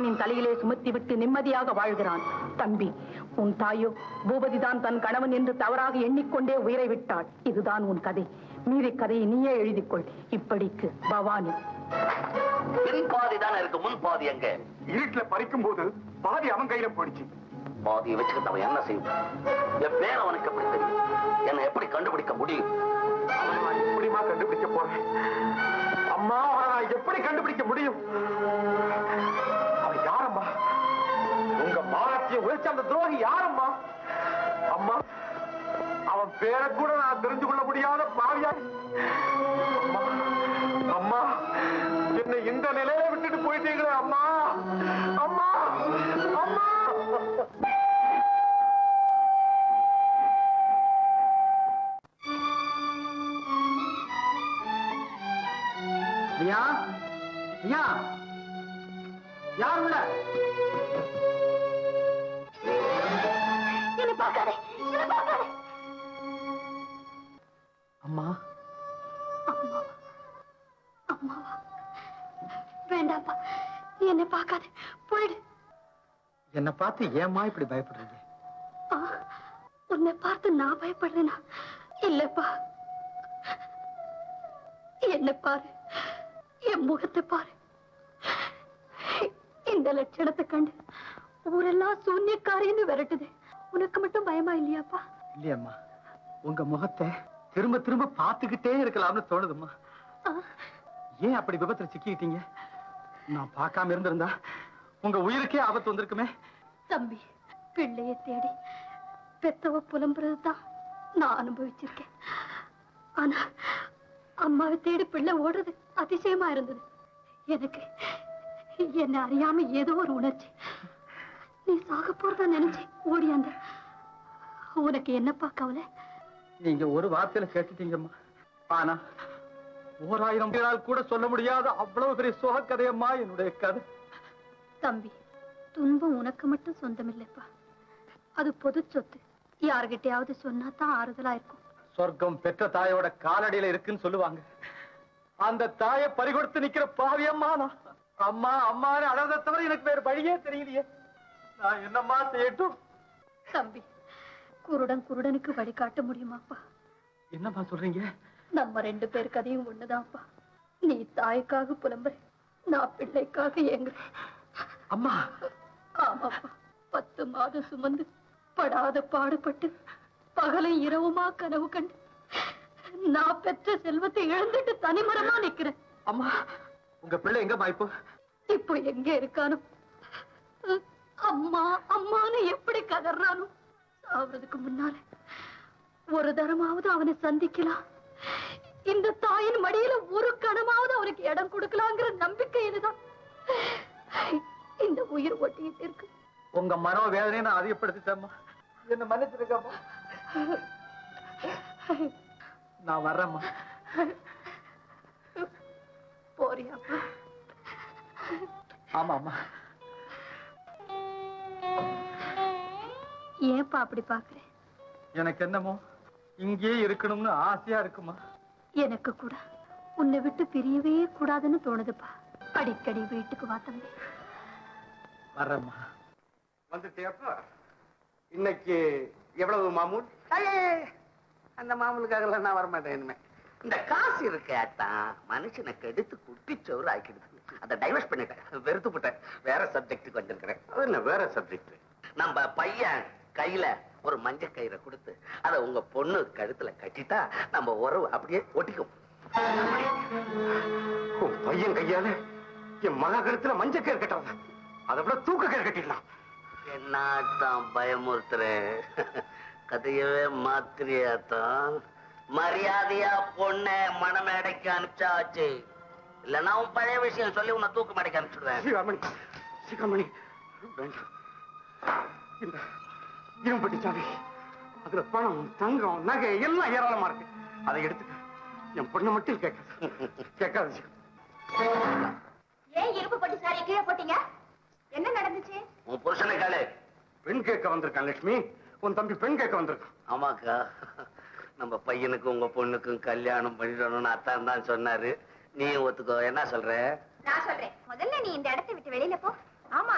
பகவானின் தலையிலே சுமத்திவிட்டு நிம்மதியாக வாழ்கிறான் தம்பி உன் தாயோ பூபதிதான் தன் கணவன் என்று தவறாக எண்ணிக்கொண்டே உயிரை விட்டாள் இதுதான் உன் கதை மீதி கதையை நீயே எழுதிக்கொள் இப்படிக்கு பவானி பின் பாதி தானே இருக்கு முன் பாதி எங்க இருட்டுல பறிக்கும் போது பாதி அவன் கையில போயிடுச்சு பாதியை வச்சுக்கிட்டு அவன் என்ன செய்வான் என் பேர் அவனுக்கு எப்படி தெரியும் என்னை எப்படி கண்டுபிடிக்க முடியும் அவனை நான் எப்படிமா கண்டுபிடிக்க போறேன் அம்மா அவனை நான் எப்படி கண்டுபிடிக்க முடியும் அவன் யாரம்மா உங்க மானத்தையும் உழைச்ச அந்த துரோகி யாரம்மா அம்மா அவன் பேரை கூட நான் தெரிஞ்சு கொள்ள முடியாத பாவியா அம்மா, அம்மா என்னை இந்த நிலையில விட்டுட்டு போயிட்டீங்களே அம்மா அம்மா அம்மா ஐயா ஐயா யார் உள்ள என்ன பார்க்காதே என்ன பார்க்காதே அம்மா அம்மாவா அம்மாவா வேண்டாப்பா நீ என்னை பார்க்காதே போயிடு என்னை பார்த்து ஏம்மா இப்படி பயப்படுறீங்க ஆ, உன்னை பார்த்து நான் பயப்படுறேனா இல்லப்பா என்ன பாரு என் முகத்தை பாரு இந்த லட்சணத்தை கண்டு ஊரெல்லாம் சூன்யக்காரின்னு விரட்டுது உனக்கு மட்டும் பயமா இல்லையாப்பா இல்லையம்மா உங்க முகத்தை திரும்ப திரும்ப பார்த்துக்கிட்டே இருக்கலாம்னு தோணுதும்மா ஆ, ஏன் அப்படி விபத்துல சிக்கிக்கிட்டீங்க நான் பார்க்காம இருந்திருந்தா உங்க உயிருக்கே ஆபத்து வந்திருக்குமே தம்பி பிள்ளைய தேடி பெத்தவ புலம்புறதுதான் நான் அனுபவிச்சிருக்கேன் ஆனா அம்மாவை தேடி பிள்ளை ஓடுறது அதிசயமா இருந்தது எனக்கு என்ன அறியாம ஏதோ ஒரு உணர்ச்சி நீ சாக போறதா நினைச்சு ஓடியாந்த உனக்கு என்னப்பா கவலை நீங்க ஒரு வார்த்தையில கேட்டுட்டீங்கம்மா ஆனா ஓராயிரம் பேரால் கூட சொல்ல முடியாத அவ்வளவு பெரிய சோக கதையம்மா என்னுடைய கதை தம்பி துன்பம் உனக்கு மட்டும் சொந்தமில்லைப்பா அது பொது சொத்து யார்கிட்டயாவது சொன்னா தான் ஆறுதலா இருக்கும் சொர்க்கம் பெற்ற தாயோட காலடியில இருக்குன்னு சொல்லுவாங்க அந்த தாயை பறிகொடுத்து நிக்கிற பாவியம்மா நான் அம்மா அம்மான்னு அழறதை தவிர எனக்கு வேற வழியே தெரியலையே நான் என்னம்மா செய்யட்டும் தம்பி குருடன் குருடனுக்கு வழிகாட்ட முடியுமாப்பா என்னம்மா சொல்றீங்க நம்ம ரெண்டு பேர் கதையும் ஒண்ணுதான்ப்பா நீ தாய்க்காக புலம்புற நான் பிள்ளைக்காக ஏங்குறேன் அம்மா ஆமாப்பா பத்து மாதம் சுமந்து படாத பாடுபட்டு பகலும் இரவுமா கனவு கண்டு நான் பெற்ற செல்வத்தை இழந்துட்டு தனிமரமா நிக்கிறேன் அம்மா உங்க பிள்ளை எங்கம்மா இப்போ இப்போ எங்க இருக்கானோ அம்மா அம்மான்னு எப்படி கதறானோ சாவறதுக்கு முன்னால ஒரு தரமாவது அவனை சந்திக்கலாம் இந்த தாயின் மடியில ஒரு கணமாவது அவனுக்கு இடம் கொடுக்கலாங்கிற நம்பிக்கை இதுதான் இந்த உயிர் ஒட்டிக்கிட்டு இருக்கு உங்க மனோவேதனையை நான் அதிகப்படுத்திட்டேம்மா என்ன மன்னிச்சிருக்கம்மா நான் வர்றேம்மா போறியாப்பா ஆமா அம்மா ஏன்பா அப்படி பாக்குறேன் எனக்கு என்னமோ இங்கேயே இருக்கணும்னு ஆசையா இருக்குமா எனக்கு கூட உன்னை விட்டு பிரியவே கூடாதுன்னு தோணுதுப்பா அடிக்கடி வீட்டுக்கு வா தம்பி வர்றேம்மா வந்துட்டியாப்பா இன்னைக்கு எவ்வளவு மாமூல் அந்த மாமூலுக்காக நான் வரமாட்டேன் இனிமே இந்த காசு இருக்காத்தான் மனுஷனை கெடுத்து குட்டிச்சோறு ஆக்கிடுது அதை டைவர்ஸ் பண்ணிட்டேன் வெறுத்து போட்டேன் வேற சப்ஜெக்ட்டுக்கு வந்திருக்கிறேன் அது என்ன வேற சப்ஜெக்ட் நம்ம பையன் கையில ஒரு மஞ்சள் கயிறை கொடுத்து அதை உங்க பொண்ணு கழுத்துல கட்டிட்டா நம்ம உறவு அப்படியே ஒட்டிக்கும் உன் பையன் கையால என் மகா கழுத்துல மஞ்சள் கயிறு கட்டுறதா அதை விட தூக்க கயிறு கட்டிடலாம் என்னத்தான் பயமுறுத்துறேன் கதையவே மாத்திரியாத்தான் மரியாதையா பொண்ண மணமேடைக்கு அனுப்பிச்சாச்சு இல்லைன்னா உன் பழைய விஷயம் சொல்லி உன்னை தூக்கு மேடைக்கு அனுப்பிச்சிடுவேன் சீகாமணி சீகாமணி வேண்டாம் இந்த இரும்பட்டி சாவி அதுல பணம் தங்கம் நகை எல்லாம் ஏராளமா இருக்கு அதை எடுத்துக்க என் பொண்ணை மட்டும் கேட்காது கேட்காது சீகா. ஏன் இருப்பு பட்டு சாரி கீழே போட்டீங்க என்ன நடந்துச்சு உன் புருஷனை காலு பெண் கேட்க வந்திருக்கான் லட்சுமி உன் தம்பி பெண் கேட்க வந்திருக்கான் ஆமாக்கா நம்ம பையனுக்கும் உங்க பொண்ணுக்கும் கல்யாணம் பண்ணிடணும்னு அத்தான் தான் சொன்னாரு நீ ஒத்துக்கோ என்ன சொல்ற நான் சொல்றேன் முதல்ல நீ இந்த இடத்தை விட்டு வெளியில போ ஆமா